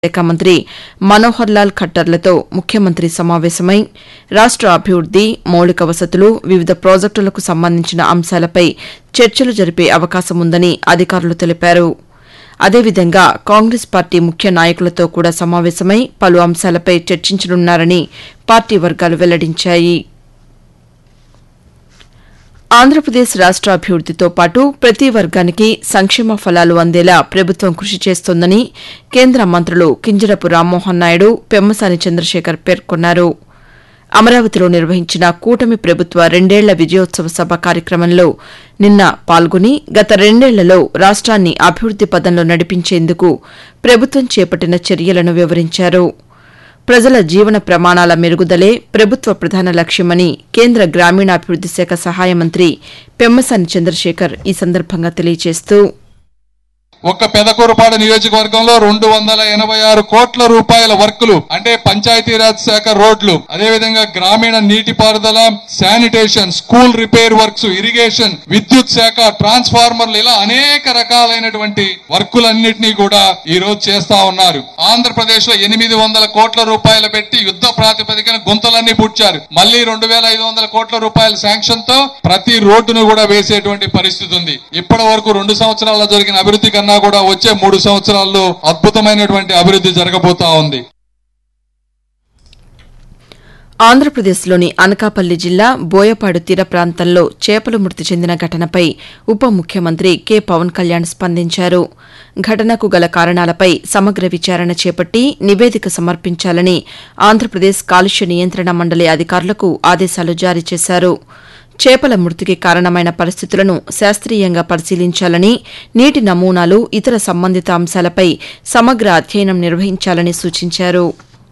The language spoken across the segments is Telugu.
శాఖ మంత్రి మనోహర్ లాల్ ఖట్టర్లతో ముఖ్యమంత్రి సమావేశమై రాష్ట అభివృద్ది మౌలిక వసతులు వివిధ ప్రాజెక్టులకు సంబంధించిన అంశాలపై చర్చలు జరిపే అవకాశముందని అధికారులు తెలిపారు అదేవిధంగా కాంగ్రెస్ పార్టీ ముఖ్య నాయకులతో కూడా సమావేశమై పలు అంశాలపై చర్చించనున్నారని పార్టీ వర్గాలు వెల్లడించాయి ఆంధ్రప్రదేశ్ రాష్ట అభివృద్దితో పాటు ప్రతి వర్గానికి సంక్షేమ ఫలాలు అందేలా ప్రభుత్వం కృషి చేస్తోందని కేంద్ర మంత్రులు కింజరపు రామ్మోహన్ నాయుడు పెమ్మసాని చంద్రశేఖర్ పేర్కొన్నారు అమరావతిలో నిర్వహించిన కూటమి ప్రభుత్వ రెండేళ్ల విజయోత్సవ సభ కార్యక్రమంలో నిన్న పాల్గొని గత రెండేళ్లలో రాష్ట్రాన్ని అభివృద్ది పదంలో నడిపించేందుకు ప్రభుత్వం చేపట్టిన చర్యలను వివరించారు ప్రజల జీవన ప్రమాణాల మెరుగుదలే ప్రభుత్వ ప్రధాన లక్ష్యమని కేంద్ర గ్రామీణాభివృద్ది శాఖ సహాయ మంత్రి పెమ్మసాని చంద్రశేఖర్ ఈ సందర్భంగా తెలియజేస్తూ ఒక్క పెదకూరుపాడు నియోజకవర్గంలో రెండు వందల ఎనభై ఆరు కోట్ల రూపాయల వర్కులు అంటే పంచాయతీరాజ్ శాఖ రోడ్లు అదేవిధంగా గ్రామీణ నీటిపారుదల sanitation school repair works irrigation విద్యుత్ శాఖ ట్రాన్స్ఫార్మర్లు ఇలా అనేక రకాలైనటువంటి వర్కులన్నింటినీ కూడా ఈ రోజు చేస్తా ఉన్నారు ఆంధ్రప్రదేశ్ లో ఎనిమిది వందల కోట్ల రూపాయలు పెట్టి యుద్ధ ప్రాతిపదికన గుంతలన్నీ పూడ్చారు మళ్ళీ రెండు వేల ఐదు వందల కోట్ల రూపాయల శాంక్షన్ తో ప్రతి రోడ్డును కూడా వేసేటువంటి పరిస్థితి ఉంది ఇప్పటి వరకు రెండు సంవత్సరాల్లో జరిగిన అభివృద్ధి కన్నా కూడా వచ్చే మూడు సంవత్సరాల్లో అద్భుతమైనటువంటి అభివృద్ధి జరగబోతా ఉంది ఆంధ్రప్రదేశ్లోని అనకాపల్లి జిల్లా బోయపాడు తీర ప్రాంతంలో చేపలు మృతి చెందిన ఘటనపై ఉప ముఖ్యమంత్రి కె పవన్ కళ్యాణ్ స్పందించారు ఘటనకు గల కారణాలపై సమగ్ర విచారణ చేపట్టి నివేదిక సమర్పించాలని ఆంధ్రప్రదేశ్ కాలుష్య నియంత్రణ మండలి అధికారులకు ఆదేశాలు జారీ చేశారు చేపల మృతికి కారణమైన పరిస్థితులను శాస్త్రీయంగా పరిశీలించాలని నీటి నమూనాలు ఇతర సంబంధిత అంశాలపై సమగ్ర అధ్యయనం నిర్వహించాలని సూచించారు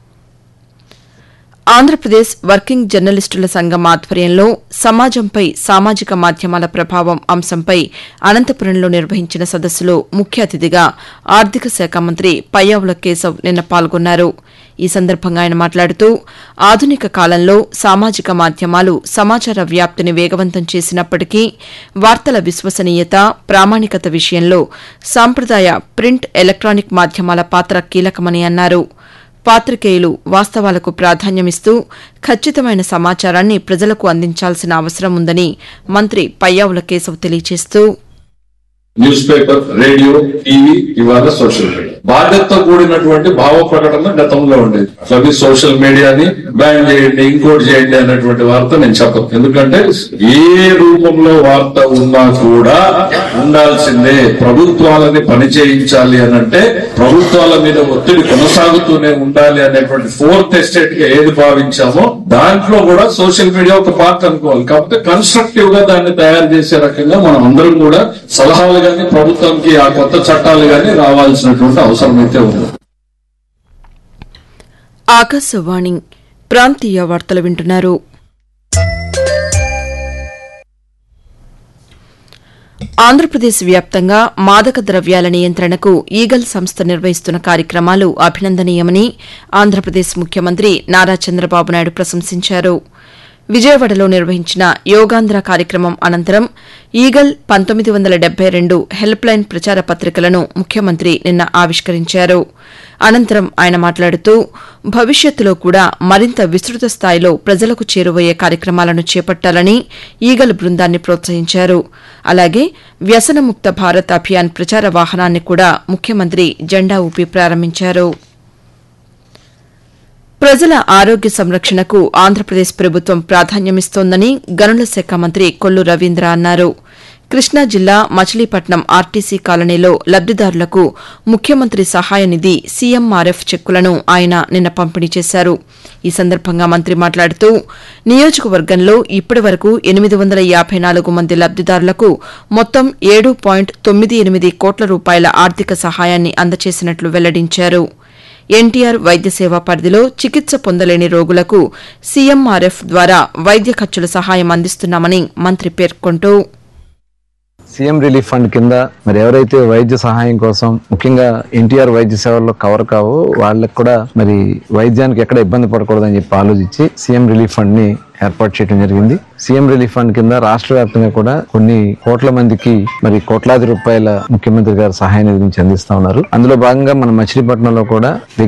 ఆంధ్రప్రదేశ్ వర్కింగ్ జర్నలిస్టుల సంఘం ఆధ్వర్యంలో సమాజంపై సామాజిక మాధ్యమాల ప్రభావం అంశంపై అనంతపురంలో నిర్వహించిన సదస్సులో ముఖ్య అతిథిగా ఆర్థిక శాఖ మంత్రి పయ్యావుల కేశవ్ నిన్న పాల్గొన్నారు ఈ సందర్భంగా ఆయన మాట్లాడుతూ ఆధునిక కాలంలో సామాజిక మాధ్యమాలు సమాచార వ్యాప్తిని వేగవంతం చేసినప్పటికీ వార్తల విశ్వసనీయత ప్రామాణికత విషయంలో సాంప్రదాయ ప్రింట్ ఎలక్ట్రానిక్ మాధ్యమాల పాత్ర కీలకమని అన్నారు పాతికేయులు వాస్తవాలకు ప్రాధాన్యమిస్తూ ఖచ్చితమైన సమాచారాన్ని ప్రజలకు అందించాల్సిన అవసరం ఉందని మంత్రి పయ్యావుల కేశవ్ తెలియజేస్తూ న్యూస్ పేపర్ రేడియో టీవీ ఇవాళ సోషల్ మీడియా బాధ్యతతో కూడినటువంటి భావ ప్రకటన గతంలో ఉండేది అవి సోషల్ మీడియాని బ్యాన్ చేయండి ఇంకోటి చేయండి అనేటువంటి వార్త నేను చెప్పను ఎందుకంటే ఏ రూపంలో వార్త ఉన్నా కూడా ఉండాల్సిందే ప్రభుత్వాలని పని చేయించాలి అని అంటే ప్రభుత్వాల మీద ఒత్తిడి కొనసాగుతూనే ఉండాలి అనేటువంటి ఫోర్త్ ఎస్టేట్ గా ఏది భావించామో దాంట్లో కూడా సోషల్ మీడియా ఒక పార్ట్ అనుకోవాలి కాకపోతే కన్స్ట్రక్టివ్ గా దాన్ని తయారు చేసే రకంగా మనం అందరం కూడా సలహాలు గాని ప్రభుత్వానికి ఆ కొత్త చట్టాలు గాని రావాల్సినటువంటి అవసరం అయితే ఉంది ఆకాశవాణి ప్రాంతీయ వార్తలు వింటున్నారు ఆంధ్రప్రదేశ్ వ్యాప్తంగా మాదక ద్రవ్యాల నియంత్రణకు ఈగల్ సంస్థ నిర్వహిస్తున్న కార్యక్రమాలు అభినందనీయమని ఆంధ్రప్రదేశ్ ముఖ్యమంత్రి నారా చంద్రబాబు నాయుడు ప్రశంసించారు విజయవాడలో నిర్వహించిన యోగాంధ్ర కార్యక్రమం అనంతరం ఈగల్ పంతొమ్మిది వందల డెబ్బై రెండు హెల్ప్ లైన్ ప్రచార పత్రికలను ముఖ్యమంత్రి నిన్న ఆవిష్కరించారు అనంతరం ఆయన మాట్లాడుతూ భవిష్యత్తులో కూడా మరింత విస్తృత స్థాయిలో ప్రజలకు చేరువయ్యే కార్యక్రమాలను చేపట్టాలని ఈగల్ బృందాన్ని ప్రోత్సహించారు అలాగే వ్యసనముక్త భారత్ అభియాన్ ప్రచార వాహనాన్ని కూడా ముఖ్యమంత్రి జెండా ఊపి ప్రారంభించారు ప్రజల ఆరోగ్య సంరక్షణకు ఆంధ్రప్రదేశ్ ప్రభుత్వం ప్రాధాన్యమిస్తోందని గనుల శాఖ మంత్రి కొల్లు రవీంద్ర అన్నారు కృష్ణా జిల్లా మచిలీపట్నం ఆర్టీసీ కాలనీలో లబ్దిదారులకు ముఖ్యమంత్రి సహాయ నిధి సీఎంఆర్ఎఫ్ చెక్కులను ఆయన నిన్న పంపిణీ చేశారు ఈ సందర్భంగా మంత్రి మాట్లాడుతూ నియోజకవర్గంలో ఇప్పటి వరకు ఎనిమిది వందల యాభై నాలుగు మంది లబ్దిదారులకు మొత్తం ఏడు పాయింట్ తొమ్మిది ఎనిమిది కోట్ల రూపాయల ఆర్థిక సహాయాన్ని అందజేసినట్లు వెల్లడించారు ఎన్టీఆర్ వైద్య సేవ పరిధిలో చికిత్స పొందలేని రోగులకు సీఎంఆర్ఎఫ్ ద్వారా వైద్య ఖర్చుల సహాయం అందిస్తున్నామని మంత్రి పేర్కొంటూ సీఎం రిలీఫ్ ఫండ్ కింద మరి ఎవరైతే వైద్య సహాయం కోసం ముఖ్యంగా ఎన్టీఆర్ వైద్య సేవల్లో కవర్ కావో వాళ్ళకి కూడా మరి వైద్యానికి ఎక్కడ ఇబ్బంది పడకూడదని చెప్పి ఆలోచించి సీఎం రిలీఫ్ ఫండ్ ని ఏర్పాటు చేయడం జరిగింది సీఎం రిలీఫ్ ఫండ్ కింద రాష్ట్ర వ్యాప్తంగా కూడా కొన్ని కోట్ల మందికి మరి కోట్లాది రూపాయల ముఖ్యమంత్రి గారు సహాయ నిధి నుంచి అందిస్తా ఉన్నారు అందులో భాగంగా మన మచిలీపట్నంలో కూడా